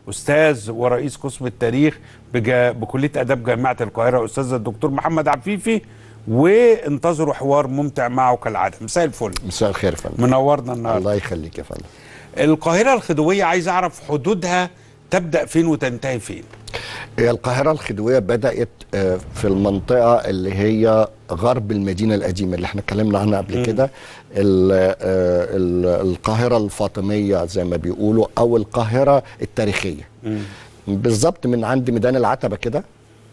استاذ ورئيس قسم التاريخ بجا بكليه اداب جامعه القاهره استاذ الدكتور محمد عفيفي وانتظروا حوار ممتع معه كالعاده مساء الفل مساء الخير يا فندم منورنا النهارده الله يخليك يا فندم القاهره الخديويه عايز اعرف حدودها تبدا فين وتنتهي فين هي القاهرة الخديوية بدأت آه، في المنطقة اللي هي غرب المدينة القديمة اللي احنا اتكلمنا عنها قبل كده ال- آه، ال- القاهرة الفاطمية زي ما بيقولوا أو القاهرة التاريخية بالظبط من عند ميدان العتبة كده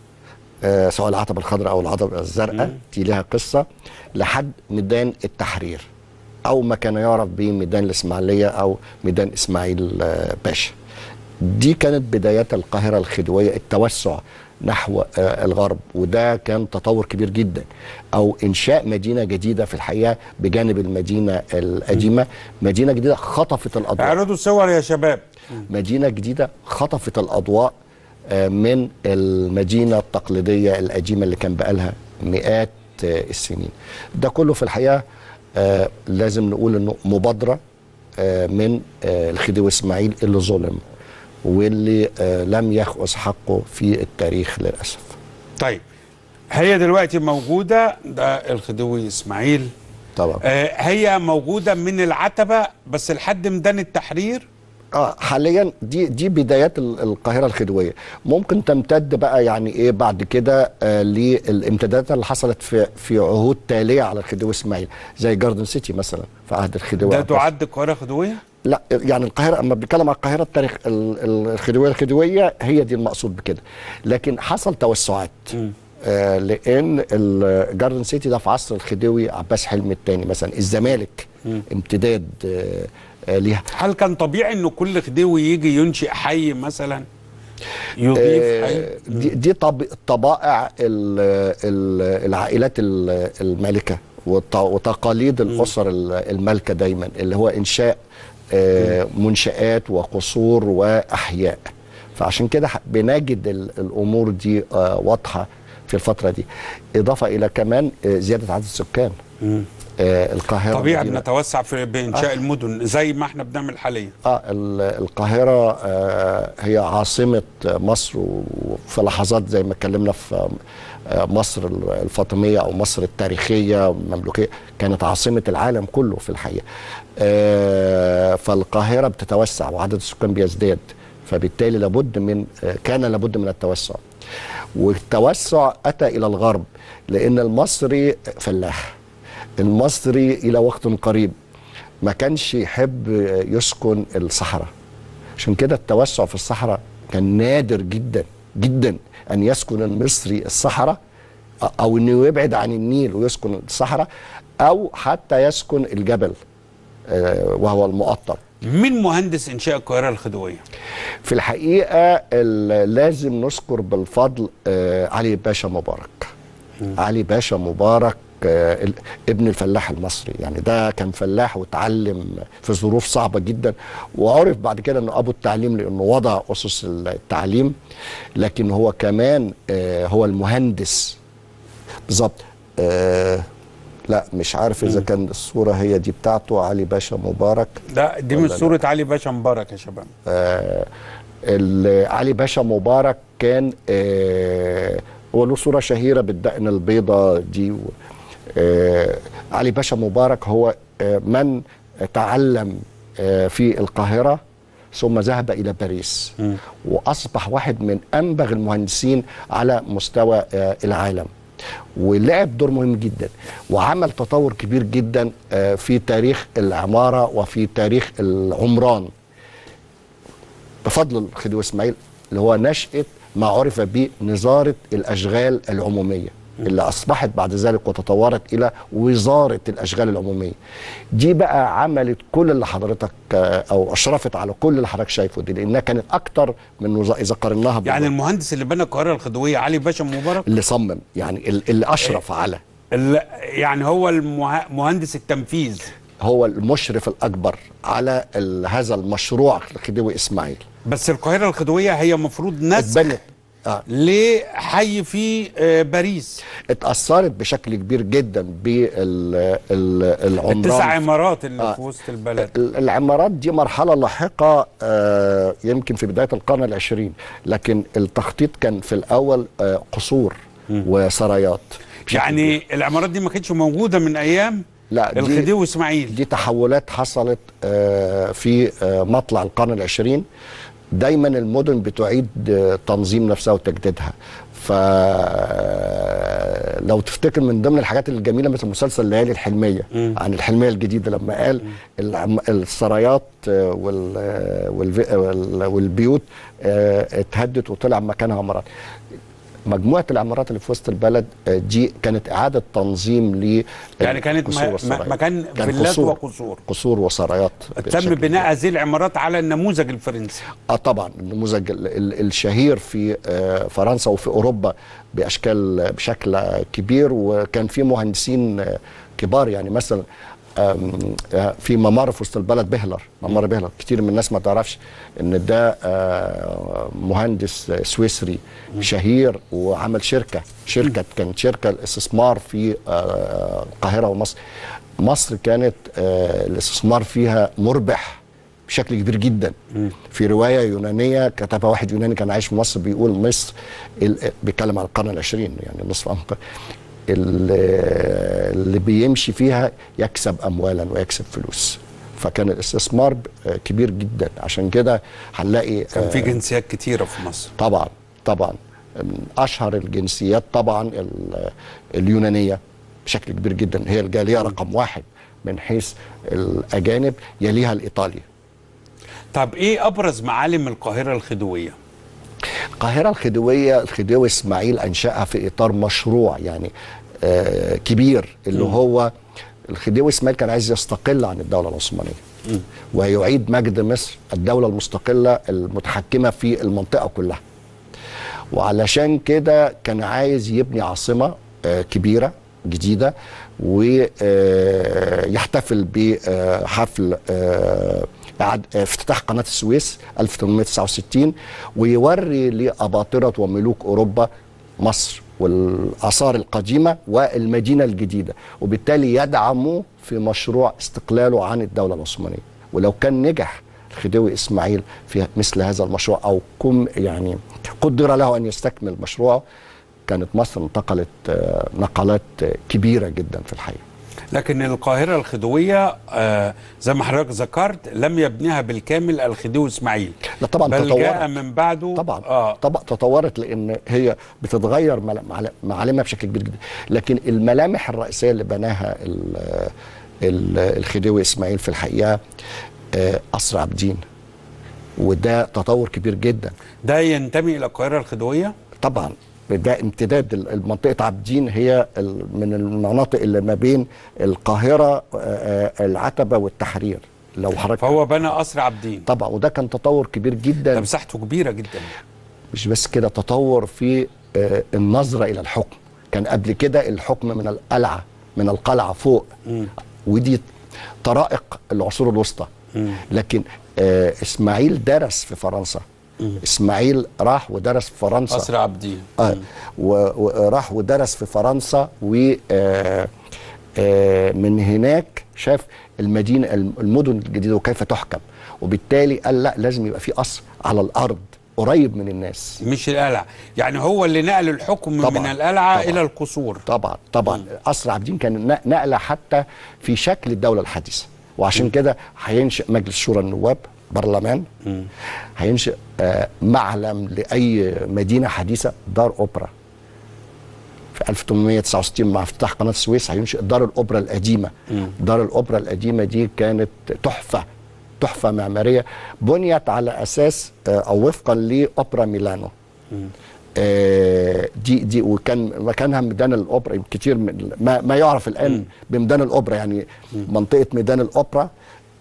آه، سواء العتبة الخضراء أو العتبة الزرقاء دي لها قصة لحد ميدان التحرير أو ما كان يعرف بميدان الإسماعيلية أو ميدان إسماعيل آه، باشا دي كانت بدايات القاهرة الخديوية التوسع نحو آه، الغرب وده كان تطور كبير جدا او انشاء مدينه جديده في الحقيقه بجانب المدينه القديمه مدينه جديده خطفت الاضواء اعرضوا الصور يا شباب مدينه جديده خطفت الاضواء آه، من المدينه التقليديه القديمه اللي كان بقالها مئات آه، السنين ده كله في الحقيقه آه، لازم نقول انه مبادره آه، من آه، الخديوي اسماعيل اللي ظلم واللي آه، لم يأخذ حقه في التاريخ للاسف طيب هي دلوقتي موجوده ده الخديوي اسماعيل طبعا آه هي موجوده من العتبه بس لحد ميدان التحرير اه حاليا دي دي بدايات ال- القاهره الخديويه ممكن تمتد بقى يعني ايه بعد كده آه للامتدادات اللي حصلت في في عهود تاليه على الخديوي اسماعيل زي جاردن سيتي مثلا في عهد الخديوي ده عباس. تعد القاهره خديويه لا يعني القاهره اما بنتكلم عن القاهره التاريخ ال- ال- الخديويه الخديويه هي دي المقصود بكده لكن حصل توسعات آه لان ال- جاردن سيتي ده في عصر الخديوي عباس حلمي الثاني مثلا الزمالك امتداد آه آه ليها هل كان طبيعي انه كل خديوي يجي ينشئ حي مثلا يضيف حي آه، دي, دي طب طبائع ال ال العائلات ال- المالكه وط- وتقاليد الاسر ال- المالكه دايما اللي هو انشاء آه، منشآت وقصور واحياء فعشان كده ح- بنجد ال- الامور دي آه، واضحه في الفتره دي اضافه الى كمان آه، زياده عدد السكان آه، القاهره طبيعي مدينة- نتوسع في بانشاء المدن زي ما احنا بنعمل حاليا اه ال- القاهرة آه هي عاصمة مصر وفي لحظات زي ما اتكلمنا في آه مصر الفاطمية أو مصر التاريخية المملوكية كانت عاصمة العالم كله في الحقيقة آه فالقاهرة بتتوسع وعدد السكان بيزداد فبالتالي لابد من آه كان لابد من التوسع والتوسع أتى إلى الغرب لأن المصري فلاح المصري إلى وقت قريب ما كانش يحب يسكن الصحراء عشان كده التوسع في الصحراء كان نادر جدا جدا ان يسكن المصري الصحراء او انه يبعد عن النيل ويسكن الصحراء او حتى يسكن الجبل آه، وهو المقطر مين مهندس انشاء القاهره الخديويه في الحقيقه ال- لازم نذكر بالفضل آه، علي باشا مبارك علي باشا مبارك آه، ال- ابن الفلاح المصري يعني ده كان فلاح وتعلم في ظروف صعبة جدا وعرف بعد كده انه ابو التعليم لانه وضع اسس التعليم لكن هو كمان آه، هو المهندس بالظبط آه، لا مش عارف اذا كان الصورة هي دي بتاعته علي باشا مبارك لا دي ولا مش لا؟ صوره علي باشا مبارك يا شباب آه، ال- علي باشا مبارك كان آه، هو له صورة شهيرة بالدقن البيضاء دي و- آه، علي باشا مبارك هو آه، من تعلم آه، في القاهرة ثم ذهب إلى باريس وأصبح واحد من أنبغ المهندسين على مستوى آه، العالم ولعب دور مهم جدا وعمل تطور كبير جدا آه، في تاريخ العمارة وفي تاريخ العمران بفضل الخديوي اسماعيل اللي هو نشأة ما عرف به نظارة الأشغال العمومية اللي أصبحت بعد ذلك وتطورت إلى وزارة الأشغال العمومية دي بقى عملت كل اللي حضرتك آه، أو أشرفت على كل اللي حضرتك شايفه دي لأنها كانت أكتر من وز... إذا قارناها يعني بالوزارة. المهندس اللي بنى القاهره الخديويه علي باشا مبارك اللي صمم يعني ال- اللي أشرف على ال- يعني هو المه- مهندس التنفيذ هو المشرف الأكبر على ال- هذا المشروع الخديوي إسماعيل بس القاهره الخديويه هي مفروض نسخ اتبنت آه. لحي في آه، باريس اتاثرت بشكل كبير جدا بالعمران التسع عمارات اللي آه. في وسط البلد ال- العمارات دي مرحلة لاحقة آه، يمكن في بداية القرن العشرين لكن التخطيط كان في الأول آه، قصور وسرايات بشكل كبير. يعني العمارات دي ما كانتش موجوده من ايام لا، دي- الخديوي واسماعيل دي تحولات حصلت آه، في آه، مطلع القرن العشرين دايما المدن بتعيد آه، تنظيم نفسها وتجديدها ف لو تفتكر من ضمن الحاجات الجميله مثل مسلسل الليالي الحلميه عن الحلميه الجديده لما قال العم- السرايات آه، وال- آه، والف- وال- والبيوت آه، اتهدت وطلع مكانها عمارات مجموعه العمارات اللي في وسط البلد آه، دي كانت اعاده تنظيم ل يعني كانت القصور م- والسرايات. م- مكان كان فيلات قصور. وقصور قصور وسرايات تم بشكل بناء هذه العمارات على النموذج الفرنسي اه طبعا النموذج ال- ال- الشهير في آه، فرنسا وفي اوروبا باشكال بشكل كبير وكان في مهندسين آه، كبار يعني مثلا آم، آه، في ممر في وسط البلد بهلر ممر بهلر كتير من الناس ما تعرفش ان ده آه، مهندس آه، سويسري شهير وعمل شركه شركه كانت شركه الاستثمار في آه، القاهره ومصر مصر كانت آه، الاستثمار فيها مربح بشكل كبير جدا في روايه يونانيه كتبها واحد يوناني كان عايش في مصر بيقول مصر ال- بيتكلم عن القرن العشرين يعني نصف عمق اللي بيمشي فيها يكسب اموالا ويكسب فلوس فكان الاستثمار ب- كبير جدا عشان كده هنلاقي كان في آه، جنسيات كتيره في مصر طبعا طبعا من اشهر الجنسيات طبعا ال- اليونانيه بشكل كبير جدا هي الجاليه رقم واحد من حيث الاجانب يليها الايطالي طب ايه ابرز معالم القاهره الخديويه القاهرة الخديوية الخديوي إسماعيل أنشأها في إطار مشروع يعني آه كبير اللي هو الخديوي إسماعيل كان عايز يستقل عن الدولة العثمانية ويعيد مجد مصر الدولة المستقلة المتحكمة في المنطقة كلها وعلشان كده كان عايز يبني عاصمة آه كبيرة جديدة ويحتفل بحفل آه إعاد- آه، افتتاح قناة السويس 1869 ويوري لأباطرة وملوك أوروبا مصر والآثار القديمة والمدينة الجديدة وبالتالي يدعموا في مشروع استقلاله عن الدولة العثمانية ولو كان نجح الخديوي إسماعيل في مثل هذا المشروع أو كم يعني قدر له أن يستكمل مشروعه كانت مصر انتقلت آه، نقلات آه، كبيرة جدا في الحقيقة لكن القاهره الخديويه آه زي ما حضرتك ذكرت لم يبنيها بالكامل الخديوي اسماعيل لا طبعا بل تطورت. جاء من بعده طبعا اه طبعا تطورت لان هي بتتغير مل- معل- معالمها بشكل كبير جدا لكن الملامح الرئيسيه اللي بناها ال- ال- الخديوي اسماعيل في الحقيقه آه، قصر عابدين وده تطور كبير جدا ده ينتمي الى القاهره الخديويه طبعا ده امتداد ال- منطقه عابدين هي ال- من المناطق اللي ما بين القاهره آه، آه، العتبه والتحرير لو حضرتك فهو بنى قصر عابدين طبعا وده كان تطور كبير ده جدا مساحته كبيره جدا مش بس كده تطور في آه، النظرة إلى الحكم كان قبل كده الحكم من القلعة من القلعة فوق ودي طرائق العصور الوسطى لكن آه، إسماعيل درس في فرنسا إسماعيل راح ودرس في فرنسا قصر عابدين آه و- وراح ودرس في فرنسا و آه، آه، من هناك شاف المدينه المدن الجديده وكيف تحكم وبالتالي قال لا لازم يبقى في قصر على الارض قريب من الناس مش القلعه يعني هو اللي نقل الحكم طبعاً، من القلعه طبعاً. الى القصور طبعا طبعا قصر عابدين كان ن- نقله حتى في شكل الدوله الحديثه وعشان كده هينشئ مجلس شورى النواب برلمان هينشئ آه، معلم لاي مدينه حديثه دار اوبرا في 1869 مع افتتاح قناه السويس هينشئ دار الاوبرا القديمه دار الاوبرا القديمه دي كانت تحفه تحفه معماريه بنيت على اساس آه، او وفقا لاوبرا ميلانو آه، دي دي وكان مكانها ميدان الاوبرا كتير من ما, ما يعرف الان بميدان الاوبرا يعني منطقه ميدان الاوبرا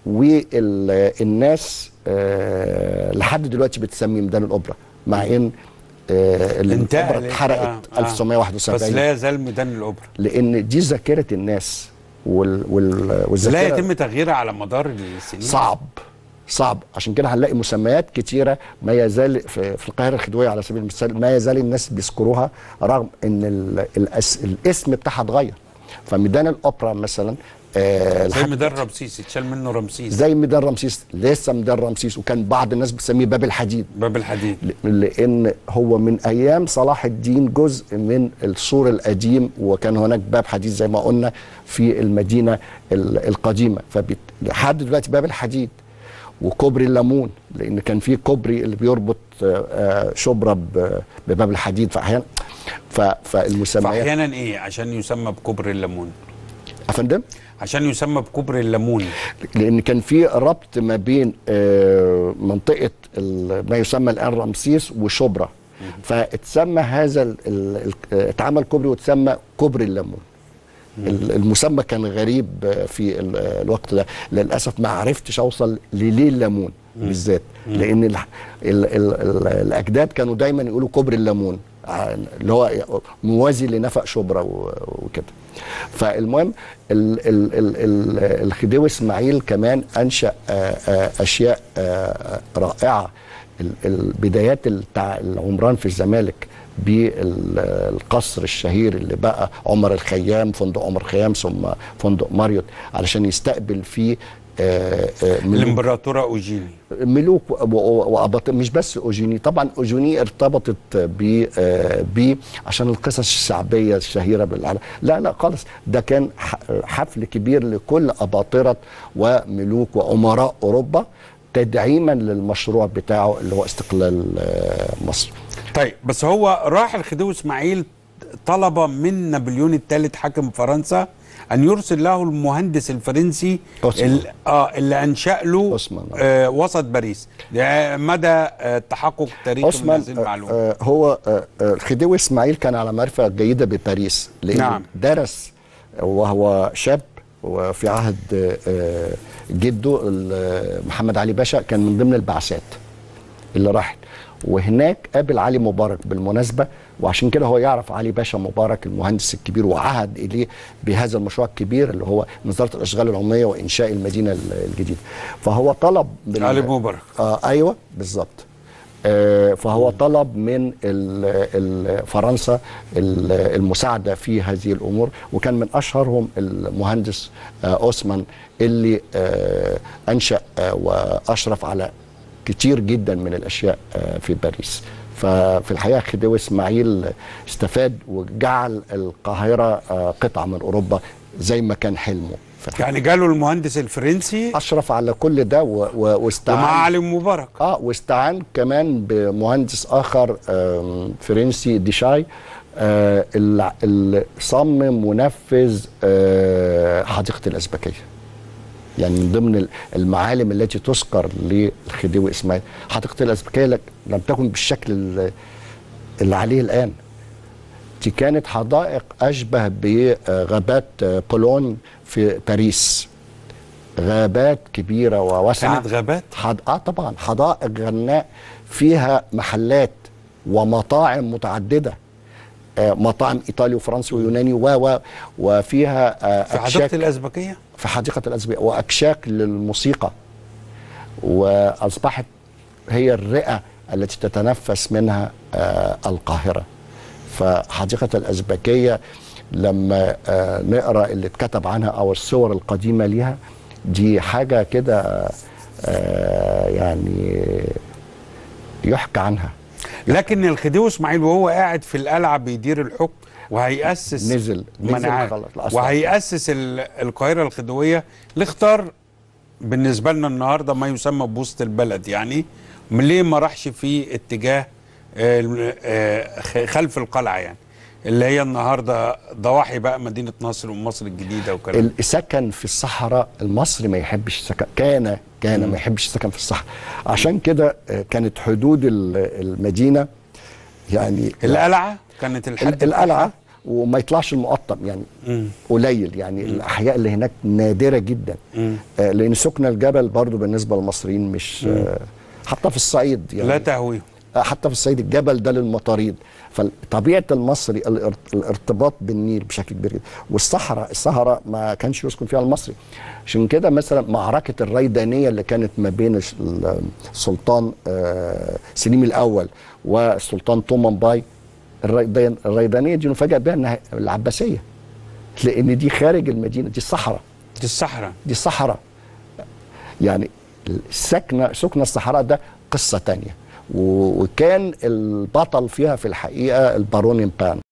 والناس آه، لحد دلوقتي بتسمي ميدان الاوبرا مع ان آه، انتهى الاوبرا ال- اتحرقت آه، آه. 1971 بس لا يزال ميدان الاوبرا لان دي ذاكره الناس وال وال لا والذاكره يتم تغييرها على مدار السنين صعب صعب عشان كده هنلاقي مسميات كتيره ما يزال في, في القاهره الخديويه على سبيل المثال ما يزال الناس بيذكروها رغم ان ال الأس الاسم بتاعها اتغير فميدان الاوبرا مثلا آه زي لحد- ميدان رمسيس اتشال منه رمسيس زي ميدان رمسيس لسه ميدان رمسيس وكان بعض الناس بتسميه باب الحديد باب الحديد ل- لان هو من ايام صلاح الدين جزء من السور القديم وكان هناك باب حديد زي ما قلنا في المدينه ال- القديمه فلحد دلوقتي باب الحديد وكوبري الليمون لان كان في كوبري اللي بيربط آه، آه، شبرا ب- بباب الحديد فاحيانا ف- فالمسميات فاحيانا ايه عشان يسمى بكوبري الليمون افندم عشان يسمى بكوبري الليمون لان كان في ربط ما بين آه، منطقه ال- ما يسمى الان رمسيس وشبرا فاتسمى هذا ال- ال- ال- آه، اتعمل كوبري واتسمى كوبري الليمون ال- المسمى كان غريب آه، في ال- آه، الوقت ده للاسف ما عرفتش اوصل لليه الليمون بالذات لان ال ال ال ال الاجداد كانوا دايما يقولوا كوبري الليمون ع- اللي هو موازي لنفق شبرا و- وكده فالمهم ال ال ال ال الخديوي اسماعيل كمان انشا آه، آه، اشياء آه، رائعه ال- البدايات بتاع العمران في الزمالك بالقصر الشهير اللي بقى عمر الخيام فندق عمر الخيام ثم فندق ماريوت علشان يستقبل فيه آه، آه، ملوك الامبراطوره اوجيني ملوك و- و- وأباطرة مش بس اوجيني طبعا اوجيني ارتبطت ب آه، ب عشان القصص الشعبيه الشهيره بالعالم لا لا خالص ده كان ح- حفل كبير لكل اباطره وملوك وامراء اوروبا تدعيما للمشروع بتاعه اللي هو استقلال آه، مصر طيب بس هو راح الخديوي اسماعيل طلب من نابليون الثالث حاكم فرنسا ان يرسل له المهندس الفرنسي أوسمان. ال- اه اللي انشا له أوسمان. آه وسط باريس ده مدى آه تحقق تاريخي من عثمان هذه المعلومه آه، هو آه، آه، الخديوي اسماعيل كان على معرفه جيده بباريس لان نعم. درس وهو شاب وفي عهد آه، آه، جده ال- محمد علي باشا كان من ضمن البعثات اللي راحت وهناك قابل علي مبارك بالمناسبه وعشان كده هو يعرف علي باشا مبارك المهندس الكبير وعهد اليه بهذا المشروع الكبير اللي هو نظاره الاشغال العموميه وانشاء المدينه الجديده فهو طلب من علي مبارك آه ايوه بالظبط آه فهو طلب من ال- ال- فرنسا ال- المساعده في هذه الامور وكان من اشهرهم المهندس آه اوسمان اللي آه انشا آه واشرف على كتير جدا من الاشياء آه في باريس ففي الحقيقه خديوي اسماعيل استفاد وجعل القاهره آه قطعه من اوروبا زي ما كان حلمه في الحقيقة. يعني جاله المهندس الفرنسي اشرف على كل ده و- و- واستعان ومع علي مبارك اه واستعان كمان بمهندس اخر آم، فرنسي ديشاي آه، اللي اللي صمم ونفذ آه، حديقه الازبكيه يعني من ضمن ال- المعالم التي تذكر للخديوي اسماعيل حديقه الازبكيه لك- لم تكن بالشكل ال- اللي عليه الان دي كانت حدائق اشبه بغابات آه، بولون في باريس غابات كبيره وواسعه كانت غابات حد... اه طبعا حدائق غناء فيها محلات ومطاعم متعدده آه مطاعم ايطالي وفرنسي ويوناني و و وفيها آه في اكشاك حديقه الازبكيه في حديقه الازبكيه واكشاك للموسيقى واصبحت هي الرئه التي تتنفس منها آه القاهره فحديقه الازبكيه لما آه نقرا اللي اتكتب عنها او الصور القديمه ليها دي حاجه كده آه يعني يحكى عنها لكن الخديوي اسماعيل وهو قاعد في القلعه بيدير الحكم وهيأسس نزل ما أنا نزل عارف. خلاص الأسرع. وهيأسس ال- القاهره الخديويه اللي اختار بالنسبه لنا النهارده ما يسمى بوسط البلد يعني م- ليه ما راحش في اتجاه آه، الم- آه، خ- خلف القلعه يعني اللي هي النهارده ضواحي بقى مدينه نصر ومصر الجديده وكلام السكن في الصحراء المصري ما يحبش السكن كان كان ما يحبش السكن في الصحراء عشان كده آه، كانت حدود ال- المدينه يعني القلعه كانت الحد ال- القلعه وما يطلعش المقطم يعني مم. قليل يعني الاحياء اللي هناك نادره جدا مم. آه، لان سكن الجبل برضو بالنسبه للمصريين مش آه، حتى في الصعيد يعني لا تهويه حتى في الصعيد الجبل ده للمطاريد فطبيعه المصري الارت- الارتباط بالنيل بشكل كبير جدا والصحراء الصحراء ما كانش يسكن فيها المصري عشان كده مثلا معركه الريدانيه اللي كانت ما بين الش- السلطان آه، سليم الاول والسلطان طومان باي الريدان- الريدانيه دي نفاجئ بها انها العباسيه لان دي خارج المدينه دي الصحراء دي الصحراء دي الصحراء يعني السكنة سكن الصحراء ده قصة تانية و- وكان البطل فيها في الحقيقة البارون بان